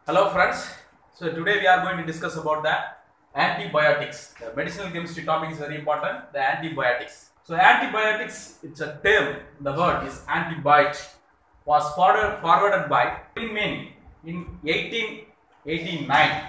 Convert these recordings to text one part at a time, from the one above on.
Hello friends. So today we are going to discuss about the antibiotics. The medicinal chemistry topic is very important. The antibiotics. So antibiotics, it's a term. The word is antibiotic. Was forwarded, forwarded by Min in 1889.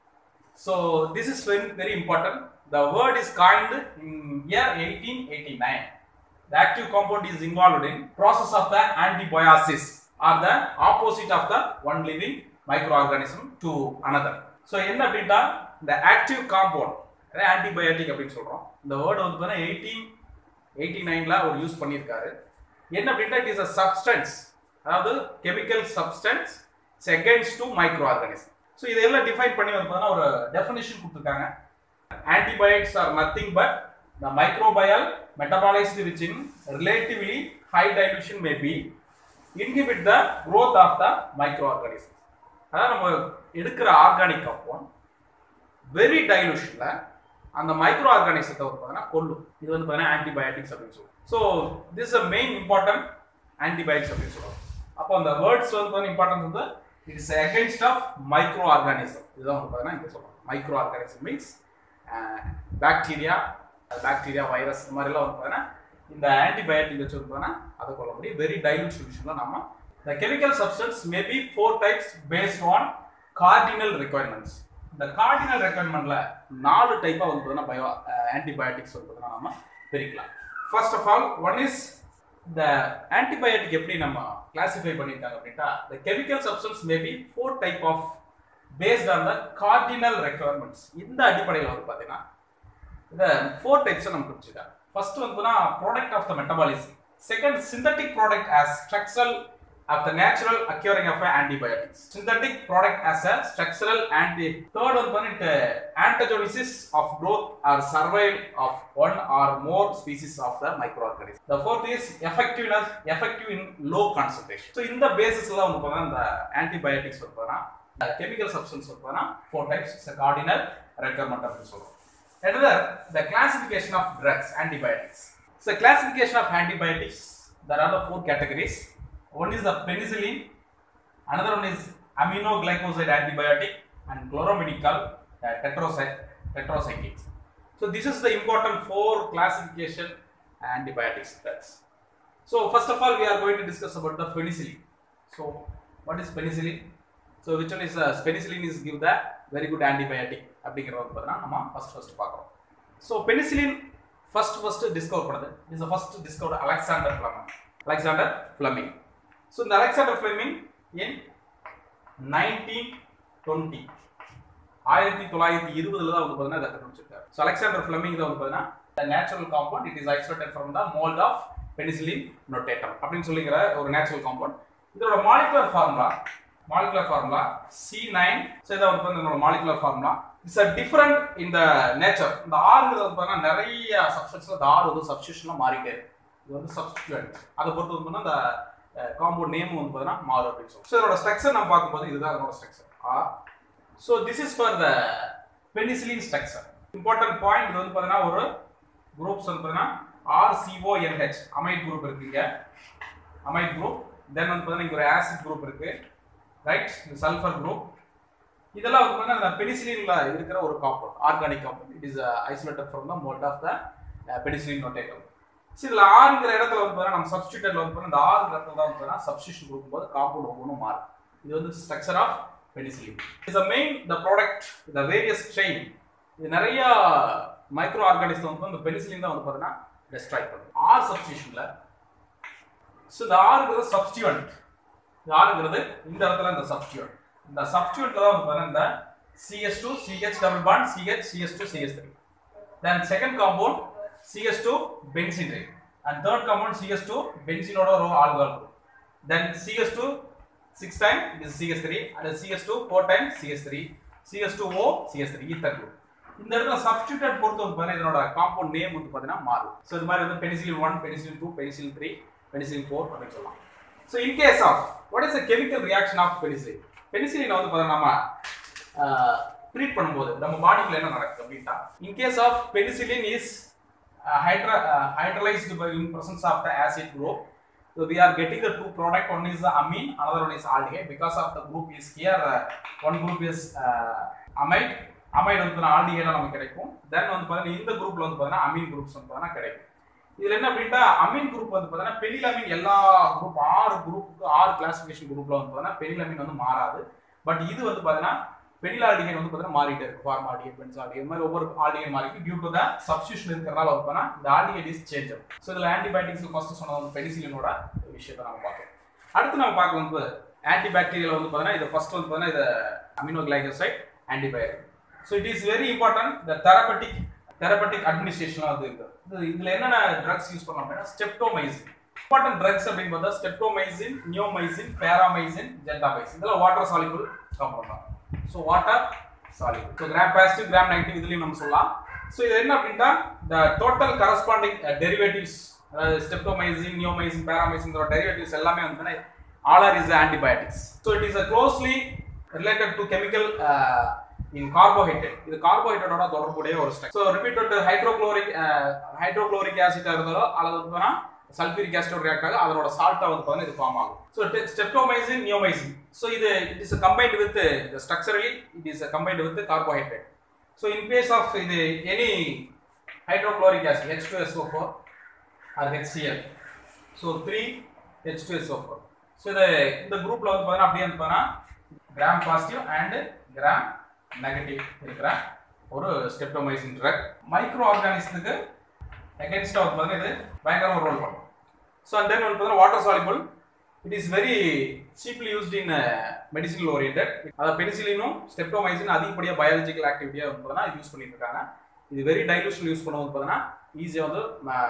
So this is very, very important. The word is coined in year 1889. The active compound is involved in process of the antibiosis or the opposite of the one living microorganism to another. So என்ன அப்படின்னா இந்த active compound அதாவது antibiotic அப்படின்னு சொல்றோம் இந்த word வந்து பார்த்தீங்கன்னா eighteen eighty நைன்ல அவர் யூஸ் பண்ணியிருக்காரு என்ன அப்படின்னா இட் இஸ் அ சப்ஸ்டன்ஸ் அதாவது chemical substance seconds to microorganism so இதெல்லாம் டிஃபைன் பண்ணி வந்து பார்த்தீங்கன்னா ஒரு டெஃபினேஷன் கொடுத்துருக்காங்க antibiotics are nothing but the microbial metabolized which in relatively high dilution may be inhibit the growth of the microorganism அதாவது நம்ம எடுக்கிற ஆர்கானிக் காம்பவுண்ட் வெரி டைலூஷன்ல அந்த மைக்ரோ ஆர்கானிசத்தை வந்து பார்த்தீங்கன்னா கொல்லும் இது வந்து பார்த்தீங்கன்னா ஆன்டிபயோட்டிக்ஸ் அப்படின்னு சொல்லுவோம் so this uh main important antibiotics அப்படின்னு சொல்லுவோம் அப்போ அந்த வேர்ட்ஸ் வந்து பார்த்தீங்கன்னா இம்பார்ட்டன்ஸ் வந்து it is against of microorganism இதுதான் வந்து பார்த்தீங்கன்னா இங்கே சொல்லுவோம் microorganism means bacteria bacteria virus இந்த மாதிரிலாம் வந்து பார்த்தீங்கன்னா இந்த ஆன்டிபயோட்டிக் வச்சு வந்து பார்த்தீங்கன்னா அதை கொள்ள முடியும் வெரி டைலூட் சொல்யூஷனில் நம்ம The chemical substance may be four types based on cardinal requirements. இந்த கார்டினல் ரெக்குவயர்மெண்ட்ல நாலு டைப்பா வந்து பார்த்தீங்கன்னா பயோ ஆன்டிபயோட்டிக்ஸ் வந்து பார்த்தீங்கன்னா நம்ம பிரிக்கலாம் first of all one is இந்த ஆன்டிபயோட்டிக் எப்படி நம்ம கிளாசிஃபை பண்ணியிருக்காங்க அப்படின்னா the chemical substance may be four type of based on the cardinal requirements இந்த அடிப்படையில் வந்து பார்த்தீங்கன்னா இந்த ஃபோர் டைப்ஸை நம்ம பிரிச்சுக்கலாம் ஃபர்ஸ்ட் வந்து product of the metabolism second synthetic product as structural of the natural occurring of antibiotics. Synthetic product as a structural anti. Third one point uh, antigenesis of growth or survival of one or more species of the microorganism. The fourth is effectiveness, effective in low concentration. So இந்த பேசிஸ்ல வந்து பார்த்தா இந்த antibiotics வந்து பார்த்தா chemical substance வந்து பார்த்தா four types. It's a cardinal requirement அப்படின்னு சொல்றோம். Another, the classification of drugs, antibiotics. So classification of antibiotics, there are the four categories. One is the penicillin, another one is aminoglycoside antibiotic, and chloromedical uh, tetracy- tetracyclines. So this is the important four classification antibiotics drugs. So first of all, we are going to discuss about the penicillin. So what is penicillin? So which one is uh, penicillin is give the very good antibiotic அப்படிங்கிறத வந்து பார்த்தீங்கன்னா நம்ம first first பார்க்குறோம் so penicillin first first discover பண்ணது is first discover Alexander Fleming Alexander Fleming so இந்த Alexander Fleming in nineteen twenty ஆயிரத்தி தொள்ளாயிரத்தி இருபதுல தான் வந்து பார்த்தீங்கன்னா இதை கண்டுபிடிச்சிருக்காரு ஸோ அலெக்சாண்டர் ஃபிளமிங் தான் வந்து பார்த்தீங்கன்னா natural compound it is isolated from the mould of penicillin notatum அப்படின்னு சொல்லிக்கிற ஒரு நேச்சுரல் காம்பவுண்ட் இதோட molecular formula molecular formula C nine so இதை வந்து பார்த்தீங்கன்னா molecular formula it's a different இந்த நேச்சர் இந்த ஆறுங்கிறது வந்து பார்த்தீங்கன்னா நிறைய சப்ஸ்டன்ஸ்ல இந்த ஆறு வந்து சப்ஸ்டியூஷன்லாம் மாறிட்டே இருக்கு இது வந்து சப்ஸ்டியூட் அதை பொறுத்து வந்து பார்த்தீங்கன்னா இந்த காம்பவுண்ட் நேம் வந்து பார்த்தீங்கன்னா மாறும் அப்படின்னு சொல்லுவோம் ஸோ இதோட ஸ்ட்ரக்சர் நம்ம பார்க்கும்போது இதுதான் அதோட structure R so this is for the penicillin structure important point இது வந்து பார்த்தீங்கன்னா ஒரு குரூப்ஸ் வந்து பார்த்தீங்கன்னா ஆர்சிஓஎன்ஹெச் அமைட் குரூப் இருக்குங்க அமைட் குரூப் தென் வந்து பார்த்தீங்கன்னா இங்க ஒரு ஆசிட் குரூப் இருக்கு ரைட் சல்ஃபர் குரூப் இதெல்லாம் வந்து பார்த்தீங்கன்னா அந்த பெனிசிலின்ல இருக்கிற ஒரு compound organic compound it is isolated from the mould of the penicillin notatum so இதில் ஆறுங்கிற இடத்துல வந்து பார்த்தீங்கன்னா நம்ம சப்ஸ்டியூட்டர்ல வந்து பார்த்தீங்கன்னா இந்த ஆறு இடத்துல தான் வந்து பார்த்தீங்கன்னா சப்ஸ்டியூஷன் கொடுக்கும்போது காம்பவுண்ட் ஒவ்வொன்றும் மாறும் இது வந்து structure of penicillin is a main the product the various chain இது நிறைய மைக்ரோ ஆர்கானிசம் வந்து இந்த பெனிசிலின் தான் வந்து பார்த்தீங்கன்னா டெஸ்ட்ராய் பண்ணும் ஆர் சப்ஸ்டியூஷன்ல ஸோ இந்த ஆறுங்கிறது சப்ஸ்டியூண்ட் இந்த ஆறுங்கிறது இந்த இடத்துல இந்த சப்ஸ்டியூண்ட் இந்த சப்ஸ்டியூட்ல தான் வந்து பார்த்தீங்கன்னா இந்த CS two CH double bond CH CS two CS three then second compound CS two benzene ring and third compound CS2 பென்சினோட ஒரு alcohol group then CS2 6 time this is CS3 and CS2 4 times CS3 CS2O CS3 ether group இந்த இடத்துல substituted பொறுத்து வந்து பார்த்தீங்கன்னா இதனோட compound name வந்து பார்த்தீங்கன்னா மாறும் ஸோ இது மாதிரி வந்து penicillin one penicillin two penicillin three penicillin four அப்படின்னு சொல்லலாம் so in case of what is the chemical reaction of penicillin penicillin வந்து பார்த்தீங்கன்னா நம்ம ட்ரீட் பண்ணும்போது நம்ம பாடிக்குள்ள என்ன நடக்குது அப்படின்னா in case of penicillin is hydra, uh, hydrolyzed by in presence of the acid group So we are getting the two product. One is the amine, another one is aldehyde. Because of the group is here, uh, one group is uh, amide. amide வந்து ஆல்டிஹைடா நமக்கு கிடைக்கும் தென் வந்து பார்த்தீங்கன்னா இந்த குரூப்ல வந்து பார்த்தீங்கன்னா Ameen groups வந்து பார்த்தீங்கன்னா கிடைக்கும் இதுல என்ன அப்படின்னா அமீன் குரூப் வந்து பார்த்தீங்கன்னா பெனிலமின் எல்லா குரூப் ஆறு குரூப்புக்கு ஆறு கிளாசிஃபிகேஷன் குரூப்ல வந்து பார்த்தீங்கன்னா பெனிலமின் வந்து மாறாது பட் இது வந்து பார்த்தீங்கன்னா பெனிலால்டிஹைட் வந்து பார்த்தீங்கன்னா மாறிட்டே இருக்கு ஃபார்மால்டிஹைட் பென்சால்டிஹைட் இந்த மாதிரி ஒவ்வொரு ஆல்டிஹைட் மாறிக்கு டியூ டு த சப்ஸ்டியூஷன் இருக்கிறனால வந்து பார்த்தீங்கன்னா இந்த ஆல்டிஹைட் இஸ் சேஞ்ச் ஆகும் ஸோ இதில் ஆன்டிபயோட்டிக்ஸ் ஃபர்ஸ்ட் சொன்னது வந்து பெனிசிலினோட விஷயத்தை நம்ம பார்க்கலாம் அடுத்து நம்ம பார்க்க வந்து ஆன்டிபாக்டீரியல் வந்து பார்த்தீங்கன்னா இது ஃபர்ஸ்ட் வந்து பார்த்தீங்கன்னா இது aminoglycoside antibiotic so it is very important இந்த தெரபட்டிக் தெரபட்டிக் அட்மினிஸ்ட்ரேஷன்லாம் வந்து இருக்கு இது இதுல என்னென்ன ட்ரக்ஸ் யூஸ் பண்ணலாம் அப்படின்னா ஸ்டெப்டோமைசின் இம்பார்ட்டன்ட் ட்ரக்ஸ் அப்படின்னு பார்த்தா ஸ்டெப்டோமைசின் நியோமைசின் பேராமைசின் ஜென்டாமைசின் இதெல்லாம் வாட்டர் சாலிபிள் காம்பவுண்ட் தான் so water soluble so gram positive gram negative இதுலையும் நம்ம சொல்லலாம் ஸோ இது என்ன அப்படின்னா த டோட்டல் கரஸ்பாண்டிங் டெரிவேட்டிவ்ஸ் அதாவது ஸ்டெப்டோமைசின் நியோமைசின் பேராமைசின் டெரிவேட்டிவ்ஸ் எல்லாமே வந்து all are is antibiotics so it is a closely related to chemical in carbohydrate இது கார்போஹைட்ரேட்டோட தொடர்புடைய ஒரு ஸ்ட்ரக் so repeated hydrochloric hydrochloric acid இருந்ததோ அல்லது வந்து சல்ஃபியூரிக் ஆசிடோட ரியாக்ட் ஆகும் அதனோட சால்ட்டா வந்து பார்த்தீங்கன்னா இது ஃபார்ம் ஆகும் ஸோ ஸ்டெப்டோமைசின் நியோமைசின் ஸோ இது it is combined with structurally it is combined with carbohydrate so in case of இது any hydrochloric acid H two S O four or HCl so three H two S O four so இது இந்த குரூப்ல வந்து பார்த்தீங்கன்னா அப்படியே வந்து பார்த்தீங்கன்னா gram positive and gram negative இருக்கிற ஒரு ஸ்டெப்டோமைசின் ட்ரக் மைக்ரோ ஆர்கானிசத்துக்கு அகேன்ஸ்டாக வந்து பார்த்தீங்கன்னா இது பயங்கரமாக ரோல் பண்ணும் ஸோ அண்ட் தென் வந்து பார்த்தீங்கன்னா water soluble it is very chiefly used in medicinal orient அதாவது பெனிசிலினும் ஸ்டெப்டோமைசின் அதிகப்படியாக பயாலஜிக்கல் ஆக்டிவிட்டியாக வந்து பார்த்தீங்கன்னா யூஸ் பண்ணிட்டு இருக்காங்க இது வெரி டைலூஷன் யூஸ் பண்ணும்போது பார்த்தீங்கன்னா ஈஸியாக வந்து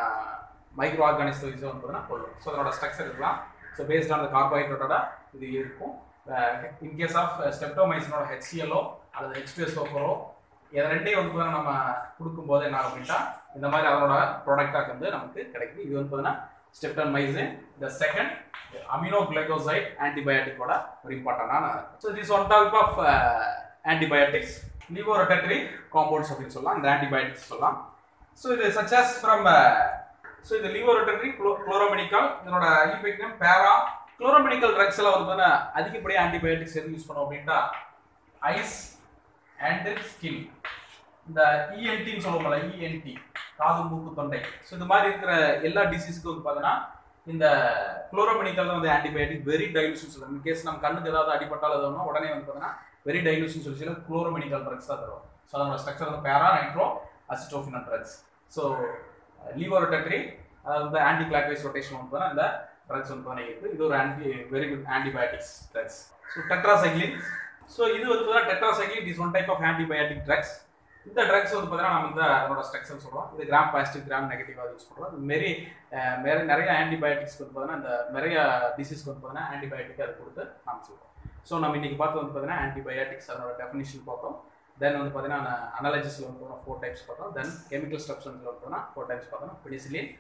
மைக்ரோ ஆர்கானிஸ் ஈஸியாக வந்து பார்த்தீங்கன்னா கொள்ளும் ஸோ அதோட ஸ்ட்ரக்சர் இருக்கலாம் ஸோ பேஸ்ட் ஆன் கார்போஹைட்ரேட்டோட இது இருக்கும் இன் கேஸ் ஆஃப் ஸ்டெப்டோமைசினோட ஹெச்சிஎல்லோ அல்லது ஹெச்டிஎஸ்ஓஃபரோ இதை ரெண்டையும் வந்து பார்த்தீங்கன்னா நம்ம கொடுக்கும்போது என்ன ஆகும் அப்படின்னா இந்த மாதிரி அதனோட ப்ராடக்டாக வந்து நமக்கு கிடைக்குது இது வந்து பார்த்தீங்கன்னா streptomycin the second amino glycoside ஆன்டிபயோட்டிக்கோட ஒரு இம்பார்ட்டண்டான so this one type of antibiotics levorotatory compounds அப்படின்னு சொல்லலாம் இந்த ஆன்டிபயோட்டிக்ஸ் சொல்லலாம் ஸோ இது சச்சஸ் ஃப்ரம் ஸோ இது லிவோரட்டரி குளோரோமெனிக்கல் இதனோட இஃபெக்ட் நேம் பேரா குளோரோமெனிக்கல் ட்ரக்ஸ் எல்லாம் வந்து பார்த்தீங்கன்னா அதிகப்படியாக ஆன்டிபயோட்டிக்ஸ் எது யூஸ் பண்ணோம் அப்படின்ட்டா ஐஸ் அண்ட் ஸ்கின் இந்த இஎன்டின்னு சொல்லுவோம்ல இஎன்டி காது மூக்கு தொண்டை ஸோ இந்த மாதிரி இருக்கிற எல்லா டிசீஸுக்கும் வந்து பார்த்தீங்கன்னா இந்த குளோரோமெனிக்கல் வந்து ஆன்டிபயோட்டிக் வெரி டைலூஷன் சொல்லுவோம் இன் கேஸ் நம்ம கண்ணுக்கு ஏதாவது அடிபட்டால் எதுவும் உடனே வந்து பார்த்தீங்கன்னா வெரி டைலூஷன் சொல்லி குளோரோமெனிக்கல் ட்ரக்ஸ் தான் தருவோம் ஸோ அதோட ஸ்ட்ரக்சர் வந்து para nitro acetophenol drugs so levorotatory அதாவது வந்து ஆன்டி கிளாக்வைஸ் ரொட்டேஷன் வந்து இந்த ட்ரக்ஸ் வந்து பார்த்தீங்கன்னா இருக்குது இது ஒரு anti very good antibiotics drugs so tetracycline so இது வந்து பார்த்தீங்கன்னா tetracycline is one type of antibiotic drugs இந்த ட்ரக்ஸ் வந்து பார்த்தீங்கன்னா நம்ம வந்து அதோட ஸ்ட்ரக்சர் சொல்கிறோம் இது கிராம் பாசிட்டிவ் கிராம் நெகட்டிவாக யூஸ் பண்ணுறோம் இது மாரி நிறைய நிறைய ஆன்டிபயோட்டிக்ஸ் வந்து பார்த்தீங்கன்னா இந்த நிறைய டிசீஸ்க்கு வந்து பார்த்தீங்கன்னா ஆன்டிபயோட்டிக் அது கொடுத்து நாம் சொல்கிறோம் ஸோ நம்ம இன்னைக்கு பார்த்து வந்து பார்த்தீங்கன்னா ஆன்டிபயோட்டிக்ஸ் அதோட டெஃபினிஷன் பார்த்தோம் தென் வந்து பார்த்தீங்கன்னா அனாலஜிஸில் வந்து பார்த்தோம் ஃபோர் டைப்ஸ் பார்த்தோம் தென் கெமிக்கல் ஸ்டெப்ஸ் வந்து பார்த்தோம்னா ஃபோர் டைப்ஸ் பார்த்தோம் பெனிசிலின்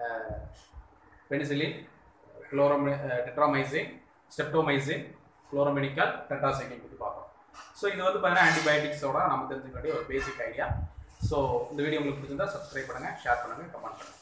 பெனிசிலின் குளோரோமி டெட்ராமைசின் ஸ்டெப்டோமைசின் குளோரோமெனிக்கல் டெட்ராசைக்கிள் பற்றி பார்த்தோம் ஸோ இது வந்து பார்த்தீங்கன்னா ஆன்டிபயோட்டிக்ஸோட நம்ம தெரிஞ்சுக்க வேண்டிய ஒரு பேசிக் ஐடியா ஸோ இந்த வீடியோ உங்களுக்கு பிடிச்சிருந்தா சப்ஸ்கிரைப் பண்ணுங்கள் ஷேர் பண்ணுங்கள் கமெண்ட் பண்ணுங்கள்